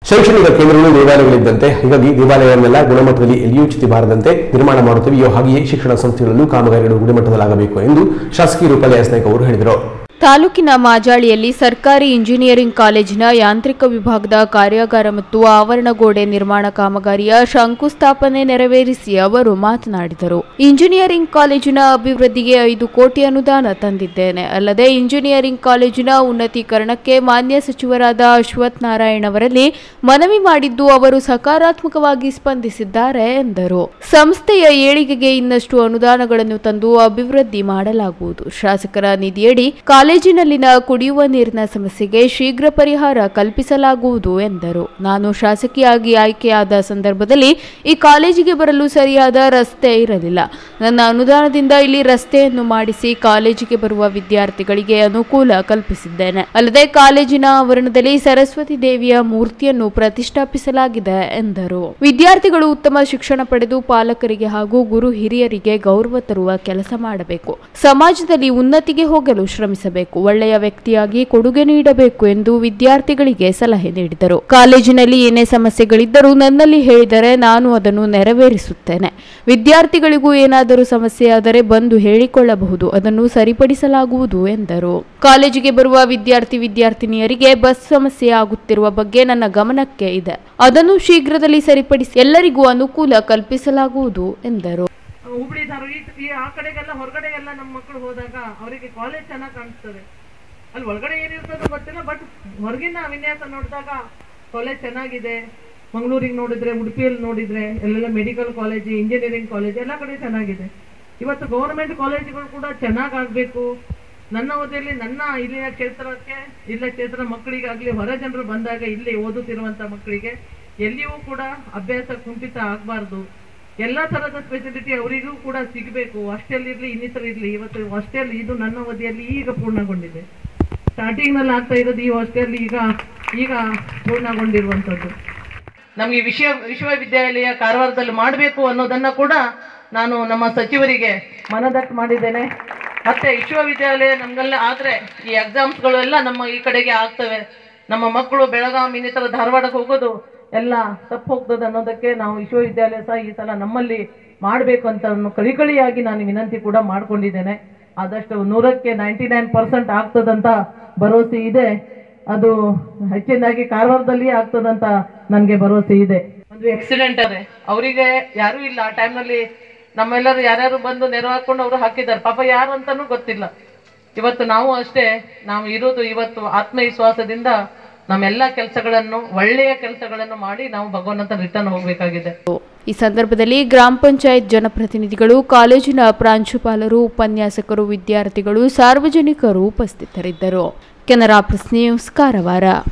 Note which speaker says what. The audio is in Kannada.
Speaker 1: ಶೈಕ್ಷಣಿಕ ಕೇಂದ್ರಗಳು ದೇವಾಲಯಗಳಿದ್ದಂತೆ ಹೀಗಾಗಿ ದೇವಾಲಯವನ್ನೆಲ್ಲ ಗುಣಮಟ್ಟದಲ್ಲಿ ಎಲ್ಲಿಯೂ ಚ್ಯುತಿ ಬಾರದಂತೆ ನಿರ್ಮಾಣ ಮಾಡುತ್ತವೆಯೋ ಹಾಗೆಯೇ ಶಿಕ್ಷಣ ಸಂಸ್ಥೆಗಳಲ್ಲೂ ಕಾಮಗಾರಿಗಳು ಗುಣಮಟ್ಟದಲ್ಲಾಗಬೇಕು ಎಂದು ಶಾಸಕಿ ರೂಪಾಲಿ ಎಸ್ ನಾಯ್ಕ ಅವರು ಹೇಳಿದರು
Speaker 2: ತಾಲೂಕಿನ ಮಾಜಾಳಿಯಲ್ಲಿ ಸರ್ಕಾರಿ ಇಂಜಿನಿಯರಿಂಗ್ ಕಾಲೇಜಿನ ಯಾಂತ್ರಿಕ ವಿಭಾಗದ ಕಾರ್ಯಾಗಾರ ಮತ್ತು ಆವರಣ ಗೋಡೆ ನಿರ್ಮಾಣ ಕಾಮಗಾರಿಯ ಶಂಕುಸ್ಥಾಪನೆ ನೆರವೇರಿಸಿ ಅವರು ಮಾತನಾಡಿದರು ಇಂಜಿನಿಯರಿಂಗ್ ಕಾಲೇಜಿನ ಅಭಿವೃದ್ಧಿಗೆ ಐದು ಕೋಟಿ ಅನುದಾನ ತಂದಿದ್ದೇನೆ ಅಲ್ಲದೆ ಇಂಜಿನಿಯರಿಂಗ್ ಕಾಲೇಜಿನ ಉನ್ನತೀಕರಣಕ್ಕೆ ಮಾನ್ಯ ಸಚಿವರಾದ ಅಶ್ವಥ್ ನಾರಾಯಣ್ ಅವರಲ್ಲಿ ಮನವಿ ಮಾಡಿದ್ದು ಅವರು ಸಕಾರಾತ್ಮಕವಾಗಿ ಸ್ಪಂದಿಸಿದ್ದಾರೆ ಎಂದರು ಸಂಸ್ಥೆಯ ಏಳಿಗೆಗೆ ಇನ್ನಷ್ಟು ಅನುದಾನಗಳನ್ನು ತಂದು ಅಭಿವೃದ್ಧಿ ಮಾಡಲಾಗುವುದು ಶಾಸಕರ ನಿಧಿಯಡಿ ಕಾಲೇಜಿನಲ್ಲಿನ ಕುಡಿಯುವ ನೀರಿನ ಸಮಸ್ಯೆಗೆ ಶೀಘ್ರ ಪರಿಹಾರ ಕಲ್ಪಿಸಲಾಗುವುದು ಎಂದರು ನಾನು ಶಾಸಕಿಯಾಗಿ ಆಯ್ಕೆಯಾದ ಸಂದರ್ಭದಲ್ಲಿ ಈ ಕಾಲೇಜಿಗೆ ಬರಲು ಸರಿಯಾದ ರಸ್ತೆ ಇರಲಿಲ್ಲ ನನ್ನ ಅನುದಾನದಿಂದ ಇಲ್ಲಿ ರಸ್ತೆಯನ್ನು ಮಾಡಿಸಿ ಕಾಲೇಜಿಗೆ ಬರುವ ವಿದ್ಯಾರ್ಥಿಗಳಿಗೆ ಅನುಕೂಲ ಕಲ್ಪಿಸಿದ್ದೇನೆ ಅಲ್ಲದೆ ಕಾಲೇಜಿನ ಆವರಣದಲ್ಲಿ ಸರಸ್ವತಿ ದೇವಿಯ ಮೂರ್ತಿಯನ್ನು ಪ್ರತಿಷ್ಠಾಪಿಸಲಾಗಿದೆ ಎಂದರು ವಿದ್ಯಾರ್ಥಿಗಳು ಉತ್ತಮ ಶಿಕ್ಷಣ ಪಡೆದು ಪಾಲಕರಿಗೆ ಹಾಗೂ ಗುರು ಹಿರಿಯರಿಗೆ ಗೌರವ ತರುವ ಕೆಲಸ ಮಾಡಬೇಕು ಸಮಾಜದಲ್ಲಿ ಉನ್ನತಿಗೆ ಹೋಗಲು ಶ್ರಮಿಸಬೇಕು ಒಳ್ಳೆಯ ವ್ಯಕ್ತಿಯಾಗಿ ಕೊಡುಗೆ ನೀಡಬೇಕು ಎಂದು ವಿದ್ಯಾರ್ಥಿಗಳಿಗೆ ಸಲಹೆ ನೀಡಿದರು ಕಾಲೇಜಿನಲ್ಲಿ ಏನೇ ಸಮಸ್ಯೆಗಳಿದ್ದರೂ ನನ್ನಲ್ಲಿ ಹೇಳಿದರೆ ನಾನು ಅದನ್ನು ನೆರವೇರಿಸುತ್ತೇನೆ ವಿದ್ಯಾರ್ಥಿಗಳಿಗೂ ಏನಾದರೂ ಸಮಸ್ಯೆ ಆದರೆ ಬಂದು ಹೇಳಿಕೊಳ್ಳಬಹುದು ಅದನ್ನು ಸರಿಪಡಿಸಲಾಗುವುದು ಎಂದರು ಕಾಲೇಜಿಗೆ ಬರುವ ವಿದ್ಯಾರ್ಥಿ ವಿದ್ಯಾರ್ಥಿನಿಯರಿಗೆ ಬಸ್ ಸಮಸ್ಯೆ ಆಗುತ್ತಿರುವ ಬಗ್ಗೆ ನನ್ನ ಗಮನಕ್ಕೆ ಇದೆ ಅದನ್ನು ಶೀಘ್ರದಲ್ಲಿ ಸರಿಪಡಿಸಿ ಎಲ್ಲರಿಗೂ ಅನುಕೂಲ ಕಲ್ಪಿಸಲಾಗುವುದು ಎಂದರು
Speaker 3: ಹುಬ್ಳಿ ಧಾರವಾಡ ಈ- ಈ ಆ ಕಡೆಗೆಲ್ಲ ಹೊರಗಡೆಗೆಲ್ಲ ನಮ್ಮ ಮಕ್ಕಳು ಹೋದಾಗ ಅವರಿಗೆ ಕಾಲೇಜ್ ಚೆನ್ನಾಗಿ ಕಾಣಿಸ್ತದೆ ಅಲ್ಲಿ ಒಳಗಡೆ ಏನಿರ್ತದೋ ಗೊತ್ತಿಲ್ಲ ಬಟ್ ಹೊರಗಿನ ವಿನ್ಯಾಸ ನೋಡಿದಾಗ ಕಾಲೇಜ್ ಚೆನ್ನಾಗಿದೆ ಮಂಗಳೂರಿಗೆ ನೋಡಿದ್ರೆ ಉಡುಪಿಯಲ್ಲಿ ನೋಡಿದ್ರೆ ಎಲ್ಲೆಲ್ಲ ಮೆಡಿಕಲ್ ಕಾಲೇಜ್ ಇಂಜಿನಿಯರಿಂಗ್ ಕಾಲೇಜ್ ಎಲ್ಲ ಕಡೆ ಚೆನ್ನಾಗಿದೆ ಇವತ್ತು ಗೌರ್ಮೆಂಟ್ ಕಾಲೇಜುಗಳು ಕೂಡ ಚೆನ್ನಾಗಾಗಬೇಕು ನನ್ನ ಅವಧಿಯಲ್ಲಿ ನನ್ನ ಇಲ್ಲಿನ ಕ್ಷೇತ್ರಕ್ಕೆ ಇಲ್ಲಿನ ಕ್ಷೇತ್ರ ಮಕ್ಕಳಿಗಾಗ್ಲಿ ಹೊರ ಜನರು ಬಂದಾಗ ಇಲ್ಲಿ ಓದುತ್ತಿರುವಂತ ಮಕ್ಕಳಿಗೆ ಎಲ್ಲಿಯೂ ಕೂಡ ಅಭ್ಯಾಸ ಕುಂಠಿತ ಆಗಬಾರ್ದು ಎಲ್ಲಾ ತರದ ಫೆಸಿಲಿಟಿ ಅವರಿಗೂ ಕೂಡ ಸಿಗಬೇಕು ಹಾಸ್ಟೆಲ್ ಇರ್ಲಿ ಇನ್ನಿತರ ಇರ್ಲಿ ಇವತ್ತು ಹಾಸ್ಟೆಲ್ ಇದು ನನ್ನ ಅವಧಿಯಲ್ಲಿ ಈಗ ಪೂರ್ಣಗೊಂಡಿದೆ ಸ್ಟಾರ್ಟಿಂಗ್ ನಲ್ಲಿ ಆಗ್ತಾ ಇರೋದು ಈ ಹಾಸ್ಟೆಲ್ ಈಗ ಈಗ ಪೂರ್ಣಗೊಂಡಿರುವಂತದ್ದು ನಮಗೆ ವಿಶ್ವ ವಿಶ್ವವಿದ್ಯಾಲಯ ಕಾರವಾರದಲ್ಲಿ ಮಾಡಬೇಕು ಅನ್ನೋದನ್ನ ಕೂಡ ನಾನು ನಮ್ಮ ಸಚಿವರಿಗೆ ಮನದಟ್ಟು ಮಾಡಿದ್ದೇನೆ ಮತ್ತೆ ವಿಶ್ವವಿದ್ಯಾಲಯ ನಮ್ಗೆಲ್ಲ ಆದ್ರೆ ಈ ಎಕ್ಸಾಮ್ಸ್ಗಳು ಎಲ್ಲ ನಮ್ಮ ಈ ಕಡೆಗೆ ಆಗ್ತವೆ ನಮ್ಮ ಮಕ್ಕಳು ಬೆಳಗಾಂ ಇನ್ನಿತರ ಧಾರವಾಡಕ್ಕೆ ಹೋಗೋದು ಎಲ್ಲ ತಪ್ಪು ಹೋಗ್ತದೆ ಅನ್ನೋದಕ್ಕೆ ನಾವು ವಿಶ್ವವಿದ್ಯಾಲಯ ಸಹ ಈ ಸಲ ನಮ್ಮಲ್ಲಿ ಮಾಡಬೇಕು ಅಂತ ಅನ್ನೋ ಕಳಿಕಳಿಯಾಗಿ ನಾನು ವಿನಂತಿ ಕೂಡ ಮಾಡ್ಕೊಂಡಿದ್ದೇನೆ ಆದಷ್ಟು ನೂರಕ್ಕೆ ನೈಂಟಿ ನೈನ್ ಪರ್ಸೆಂಟ್ ಆಗ್ತದಂತ ಭರವಸೆ ಇದೆ ಅದು ಹೆಚ್ಚಿನದಾಗಿ ಕಾರವಾರದಲ್ಲಿ ಆಗ್ತದಂತ ನನಗೆ ಭರವಸೆ ಇದೆ ಒಂದು ಆಕ್ಸಿಡೆಂಟ್ ಅದೇ ಅವರಿಗೆ ಯಾರು ಇಲ್ಲ ಆ ಟೈಮ್ನಲ್ಲಿ ನಮ್ಮೆಲ್ಲರೂ ಯಾರ್ಯಾರು ಬಂದು ನೆರವು ಹಾಕೊಂಡು ಅವರು ಹಾಕಿದ್ದಾರೆ ಪಾಪ ಯಾರು ಅಂತಾನೂ ಗೊತ್ತಿಲ್ಲ ಇವತ್ತು ನಾವು ಅಷ್ಟೇ ನಾವು ಇರೋದು ಇವತ್ತು ಆತ್ಮವಿಶ್ವಾಸದಿಂದ ನಮ್ಮೆಲ್ಲ ಕೆಲಸಗಳನ್ನು ಒಳ್ಳೆಯ ಕೆಲಸಗಳನ್ನು ಮಾಡಿ ನಾವು ಭಗವಂತ ರಿಟರ್ನ್ ಹೋಗ್ಬೇಕಾಗಿದೆ
Speaker 2: ಈ ಸಂದರ್ಭದಲ್ಲಿ ಗ್ರಾಮ ಪಂಚಾಯತ್ ಜನಪ್ರತಿನಿಧಿಗಳು ಕಾಲೇಜಿನ ಪ್ರಾಂಶುಪಾಲರು ಉಪನ್ಯಾಸಕರು ವಿದ್ಯಾರ್ಥಿಗಳು ಸಾರ್ವಜನಿಕರು ಉಪಸ್ಥಿತರಿದ್ದರು ಕೆನರಾ ಪ್ರೆಸ್ ನ್ಯೂಸ್ ಕಾರವಾರ